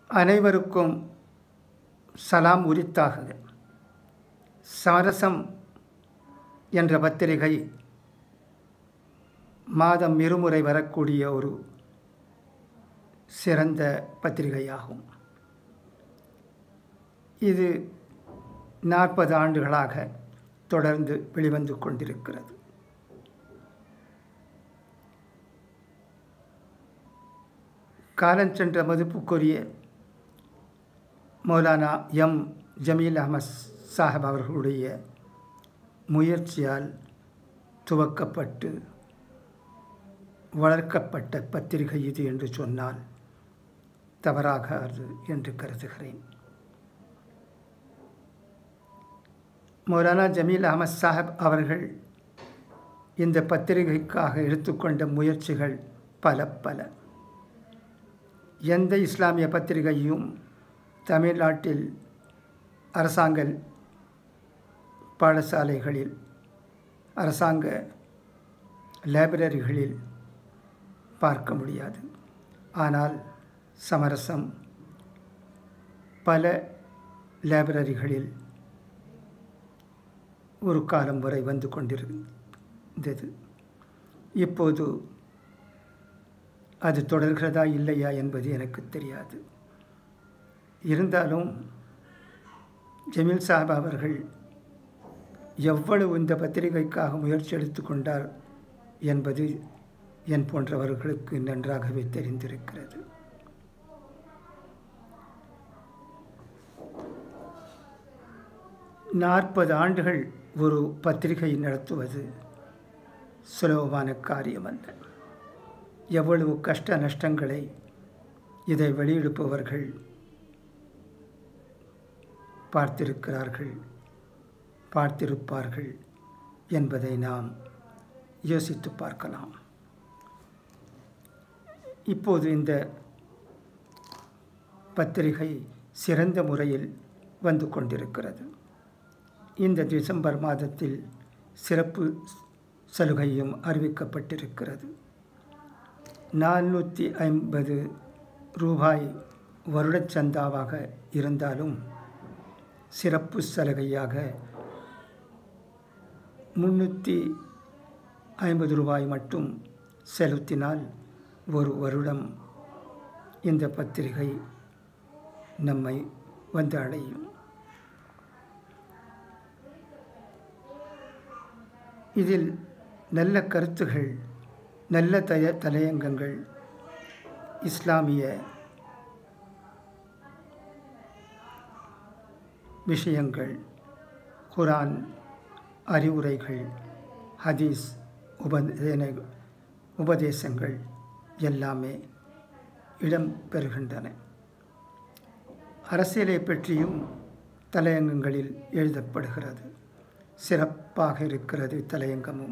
அனைவருக்கும் சலாம் உரித்தாகுக சமரசம் என்ற பத்திரிகை மாதம் இருமுறை வரக்கூடிய ஒரு சிறந்த பத்திரிகையாகும் இது நாற்பது ஆண்டுகளாக தொடர்ந்து வெளிவந்து கொண்டிருக்கிறது காலஞ்சென்ற மதிப்புக்குரிய மௌலானா எம் ஜமீல் அஹமத் சாஹிப் அவர்களுடைய முயற்சியால் துவக்கப்பட்டு வளர்க்கப்பட்ட பத்திரிகை இது என்று சொன்னால் தவறாகாது என்று கருதுகிறேன் மௌலானா ஜமீல் அஹமத் சாஹிப் அவர்கள் இந்த பத்திரிகைக்காக எடுத்துக்கொண்ட முயற்சிகள் பல பல எந்த இஸ்லாமிய பத்திரிகையும் தமிழ்நாட்டில் அரசாங்க பாடசாலைகளில் அரசாங்க லைப்ரரிகளில் பார்க்க முடியாது ஆனால் சமரசம் பல லைப்ரரிகளில் ஒரு காலம் வரை வந்து கொண்டிருந்தது இப்போது அது தொடர்கிறதா இல்லையா என்பது எனக்கு தெரியாது இருந்தாலும் ஜமீல் சாஹிப் அவர்கள் எவ்வளவு இந்த பத்திரிகைக்காக முயற்சி எடுத்துக்கொண்டார் என்பது என் போன்றவர்களுக்கு நன்றாகவே தெரிந்திருக்கிறது நாற்பது ஆண்டுகள் ஒரு பத்திரிகை நடத்துவது சுலபமான காரியமல்ல எவ்வளவு கஷ்ட நஷ்டங்களை இதை வெளியிடுப்பவர்கள் பார்த்திருக்கிறார்கள் பார்த்திருப்பார்கள் என்பதை நாம் யோசித்து பார்க்கலாம் இப்போது இந்த பத்திரிகை சிறந்த முறையில் வந்து கொண்டிருக்கிறது இந்த டிசம்பர் மாதத்தில் சிறப்பு சலுகையும் அறிவிக்கப்பட்டிருக்கிறது நானூற்றி ஐம்பது ரூபாய் வருடச் சந்தாவாக இருந்தாலும் சிறப்பு சலுகையாக முன்னூற்றி ஐம்பது ரூபாய் மட்டும் செலுத்தினால் ஒரு வருடம் இந்த பத்திரிகை நம்மை வந்து அடையும் இதில் நல்ல கருத்துகள் நல்ல தய தலையங்கங்கள் இஸ்லாமிய விஷயங்கள் குரான் அறிவுரைகள் ஹதீஸ் உபதேன உபதேசங்கள் எல்லாமே இடம் பெறுகின்றன அரசியலை பற்றியும் தலையங்கங்களில் எழுதப்படுகிறது சிறப்பாக இருக்கிறது தலையங்கமும்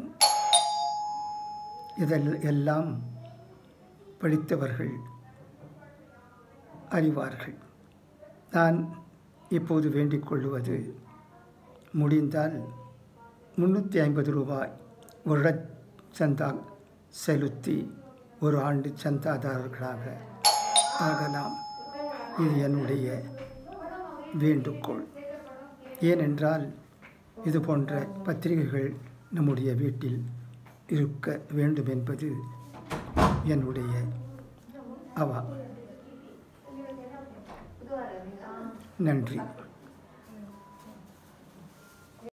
இதில் எல்லாம் படித்தவர்கள் அறிவார்கள் நான் இப்போது வேண்டிக் கொள்வது முடிந்தால் முந்நூற்றி ஐம்பது ரூபாய் ஒரு சந்தா செலுத்தி ஒரு ஆண்டு சந்தாதாரர்களாக ஆகலாம் இது என்னுடைய வேண்டுகோள் ஏனென்றால் இது போன்ற பத்திரிகைகள் நம்முடைய வீட்டில் இருக்க வேண்டும் என்பது என்னுடைய அவா நன்றி